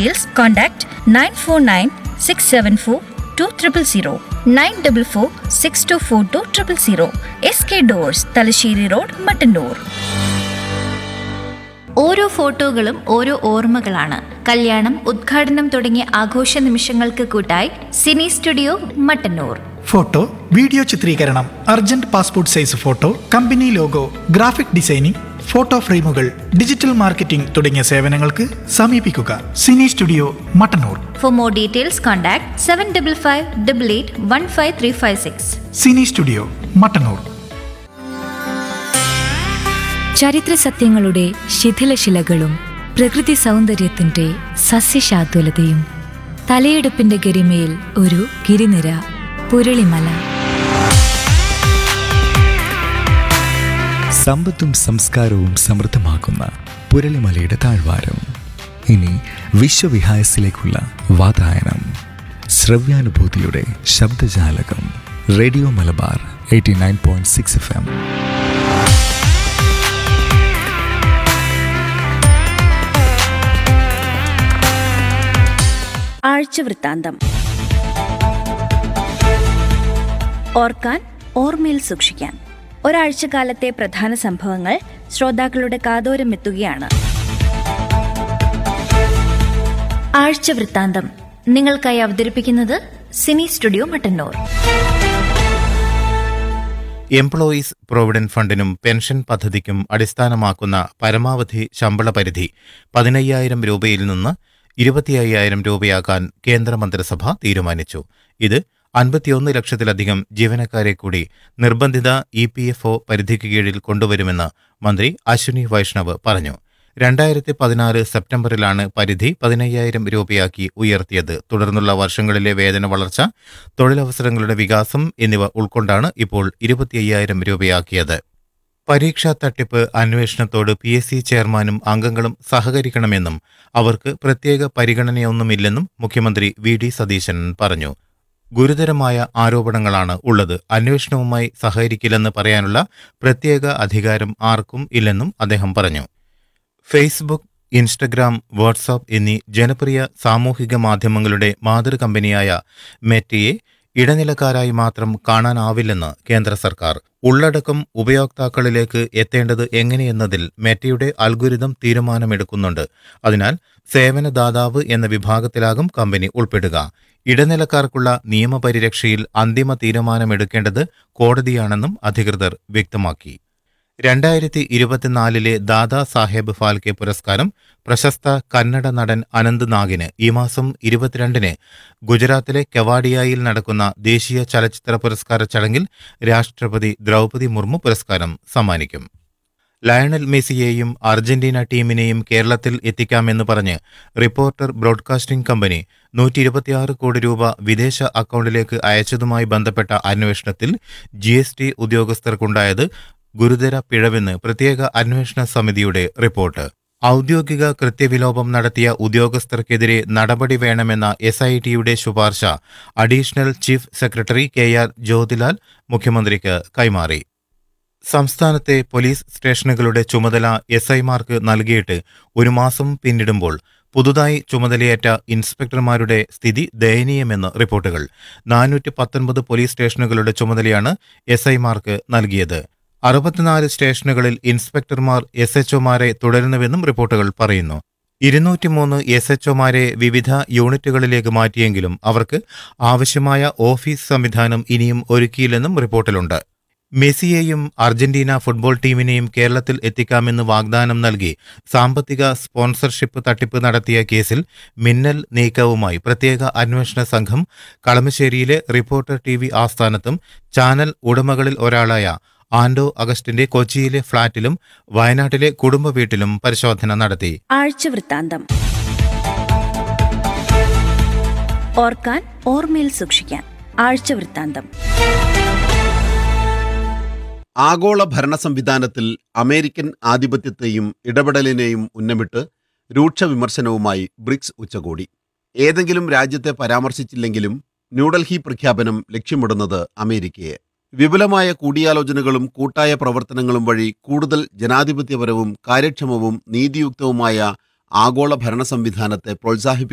details contact nine four nine six seven four two triple zero nine double four six two four two triple zero S K doors Thalassery road Mattannur ഓരോ ഫോട്ടോകളും ഓരോ ഓർമ്മകളാണ് കല്യാണം ഉദ്ഘാടനം തുടങ്ങിയ ആഘോഷ നിമിഷങ്ങൾക്ക് കൂട്ടായി cine studio Mattannur photo video ചിത്രീകരണം urgent passport size photo company logo graphic designing photo ഫ്രെയിമുകൾ ഡിജിറ്റൽ മാർക്കറ്റിംഗ് തുടങ്ങിയ സേവനങ്ങൾക്ക് സമീപിക്കുക cine studio Mattannur for more details contact seven double five double eight one five three five six cine studio Mattannur ചരിത്ര സത്യങ്ങളുടെ ശിഥിലശിലകളും പ്രകൃതി സൗന്ദര്യത്തിന്റെ സസ്യശാതുലതയും തലയെടുപ്പിന്റെ ഗരിമയിൽ ഒരു ഗിരിനിര പുരളിമല സമ്പത്തും സംസ്കാരവും സമൃദ്ധമാക്കുന്ന പുരളിമലയുടെ താഴ്വാരം ഇനി വിശ്വവിഹായസിലേക്കുള്ള വാതായനം ശ്രവ്യാനുഭൂതിയുടെ ശബ്ദജാലകം radio Malabar eighty nine point six F M ആഴ്ചവൃത്താന്തം ഓർക്കാൻ ഓർമ്മയിൽ സൂക്ഷിക്കാൻ ഒരാഴ്ചക്കാലത്തെ പ്രധാന സംഭവങ്ങൾ ശ്രോതാക്കളുടെ കാതോരം എത്തുകയാണ് ആഴ്ചവൃത്താന്തം നിങ്ങൾക്കായി അവതരിപ്പിക്കുന്നത് cine studio Mattannur employees provident ഫണ്ടിനും പെൻഷൻ പദ്ധതിക്കും അടിസ്ഥാനമാക്കുന്ന പരമാവധി ശമ്പള പരിധി പതിനയ്യായിരം രൂപയിൽ നിന്ന് ഇരുപത്തി അയ്യായിരം രൂപയാക്കാൻ കേന്ദ്രമന്ത്രിസഭ തീരുമാനിച്ചു ഇത് അൻപത്തിയൊന്ന് ലക്ഷത്തിലധികം ജീവനക്കാരെ കൂടി നിർബന്ധിത ഇ പി എഫ് ഒ പരിധിക്ക് കീഴിൽ കൊണ്ടുവരുമെന്ന് മന്ത്രി അശ്വിനി വൈഷ്ണവ് പറഞ്ഞു രണ്ടായിരത്തി പതിനാറ് സെപ്റ്റംബറിലാണ് പരിധി പതിനയ്യായിരം രൂപയാക്കി ഉയർത്തിയത് തുടർന്നുള്ള വർഷങ്ങളിലെ വേതന വളർച്ച തൊഴിലവസരങ്ങളുടെ വികാസം എന്നിവ ഉൾക്കൊണ്ടാണ് ഇപ്പോൾ ഇരുപത്തി അയ്യായിരം രൂപയാക്കിയത് പരീക്ഷാ തട്ടിപ്പ് അന്വേഷണത്തോട് പി എസ് സി ചെയർമാനും അംഗങ്ങളും സഹകരിക്കണമെന്നും അവർക്ക് പ്രത്യേക പരിഗണനയൊന്നുമില്ലെന്നും മുഖ്യമന്ത്രി വി ഡി സതീശൻ പറഞ്ഞു ഗുരുതരമായ ആരോപണങ്ങളാണ് ഉള്ളത് അന്വേഷണവുമായി സഹകരിക്കില്ലെന്ന് പറയാനുള്ള പ്രത്യേക അധികാരം ആർക്കും ഇല്ലെന്നും അദ്ദേഹം പറഞ്ഞു ഫേസ്ബുക്ക് ഇൻസ്റ്റഗ്രാം വാട്സാപ്പ് എന്നീ ജനപ്രിയ സാമൂഹിക മാധ്യമങ്ങളുടെ മാതൃകമ്പനിയായ മെറ്റയെ ഇടനിലക്കാരായി മാത്രം കാണാനാവില്ലെന്ന് കേന്ദ്ര സർക്കാർ ഉള്ളടക്കം ഉപയോക്താക്കളിലേക്ക് എത്തേണ്ടത് എങ്ങനെയെന്നതിൽ മെറ്റയുടെ അൽഗുരിതം തീരുമാനമെടുക്കുന്നുണ്ട് അതിനാൽ സേവനദാതാവ് എന്ന വിഭാഗത്തിലാകും കമ്പനി ഉൾപ്പെടുക ഇടനിലക്കാർക്കുള്ള നിയമപരിരക്ഷയിൽ അന്തിമ തീരുമാനമെടുക്കേണ്ടത് കോടതിയാണെന്നും അധികൃതർ വ്യക്തമാക്കി രണ്ടായിരത്തി ഇരുപത്തിനാലിലെ ദാദാ സാഹേബ് ഫാൽക്കെ പുരസ്കാരം പ്രശസ്ത കന്നഡ നടൻ അനന്ത് നാഗിന് ഈ മാസം ഇരുപത്തിരണ്ടിന് ഗുജറാത്തിലെ കെവാഡിയയിൽ നടക്കുന്ന ദേശീയ ചലച്ചിത്ര പുരസ്കാര ചടങ്ങിൽ രാഷ്ട്രപതി ദ്രൗപദി മുർമു പുരസ്കാരം സമ്മാനിക്കും ലയണൽ മെസ്സിയെയും അർജന്റീന ടീമിനെയും കേരളത്തിൽ എത്തിക്കാമെന്ന് പറഞ്ഞ് റിപ്പോർട്ടർ ബ്രോഡ്കാസ്റ്റിംഗ് കമ്പനി നൂറ്റി ഇരുപത്തിയാറ് കോടി രൂപ വിദേശ അക്കൗണ്ടിലേക്ക് അയച്ചതുമായി ബന്ധപ്പെട്ട അന്വേഷണത്തിൽ ജി എസ് ടി ഉദ്യോഗസ്ഥർക്കുണ്ടായത് ഗുരുതര പിഴവെന്ന് പ്രത്യേക അന്വേഷണ സമിതിയുടെ റിപ്പോർട്ട് ഔദ്യോഗിക കൃത്യവിലോപം നടത്തിയ ഉദ്യോഗസ്ഥർക്കെതിരെ നടപടി വേണമെന്ന എസ് ഐ ടിയുടെ ശുപാർശ additional chief secretary K R Jyothilal മുഖ്യമന്ത്രിക്ക് കൈമാറി സംസ്ഥാനത്തെ പോലീസ് സ്റ്റേഷനുകളുടെ ചുമതല എസ് ഐമാർക്ക് നൽകിയിട്ട് ഒരു മാസം പിന്നിടുമ്പോൾ പുതുതായി ചുമതലയേറ്റ ഇൻസ്പെക്ടർമാരുടെ സ്ഥിതി ദയനീയമെന്ന് റിപ്പോർട്ടുകൾ നാനൂറ്റി പത്തൊൻപത് പോലീസ് സ്റ്റേഷനുകളുടെ ചുമതലയാണ് എസ് ഐമാർക്ക് നൽകിയത് അറുപത്തിനാല് സ്റ്റേഷനുകളിൽ ഇൻസ്പെക്ടർമാർ എസ് എച്ച്ഒമാരെ തുടരുന്നുവെന്നും റിപ്പോർട്ടുകൾ പറയുന്നു ഇരുന്നൂറ്റിമൂന്ന് എസ് എച്ച്ഒമാരെ വിവിധ യൂണിറ്റുകളിലേക്ക് മാറ്റിയെങ്കിലും അവർക്ക് ആവശ്യമായ ഓഫീസ് സംവിധാനം ഇനിയും ഒരുക്കിയില്ലെന്നും റിപ്പോർട്ടിലുണ്ട് മെസ്സിയെയും അർജന്റീന ഫുട്ബോൾ ടീമിനെയും കേരളത്തിൽ എത്തിക്കാമെന്ന് വാഗ്ദാനം നൽകി സാമ്പത്തിക സ്പോൺസർഷിപ്പ് തട്ടിപ്പ് നടത്തിയ കേസിൽ മിന്നൽ നീക്കവുമായി പ്രത്യേക അന്വേഷണ സംഘം കളമശ്ശേരിയിലെ റിപ്പോർട്ടർ ടി വി ആസ്ഥാനത്തും ചാനൽ ഉടമകളിൽ ഒരാളായ ആൻഡോ അഗസ്റ്റിന്റെ കൊച്ചിയിലെ ഫ്ളാറ്റിലും വയനാട്ടിലെ കുടുംബ വീട്ടിലും പരിശോധന നടത്തി ആഴ്ചവൃത്താന്തം ഓർക്കാൻ ഓർമ്മയിൽ സൂക്ഷിക്കാൻ ആഴ്ചവൃത്താന്തം ആഗോള ഭരണ സംവിധാനത്തിൽ അമേരിക്കൻ ആധിപത്യത്തെയും ഇടപെടലിനെയും ഉന്നമിട്ട് രൂക്ഷ വിമർശനവുമായി ബ്രിക്സ് ഉച്ചകോടി ഏതെങ്കിലും രാജ്യത്തെ പരാമർശിച്ചില്ലെങ്കിലും ന്യൂഡൽഹി പ്രഖ്യാപനം ലക്ഷ്യമിടുന്നത് അമേരിക്കയെ വിപുലമായ കൂടിയാലോചനകളും കൂട്ടായ പ്രവർത്തനങ്ങളും വഴി കൂടുതൽ ജനാധിപത്യപരവും കാര്യക്ഷമവും നീതിയുക്തവുമായ ആഗോള ഭരണ സംവിധാനത്തെ പ്രോത്സാഹിപ്പിക്കുക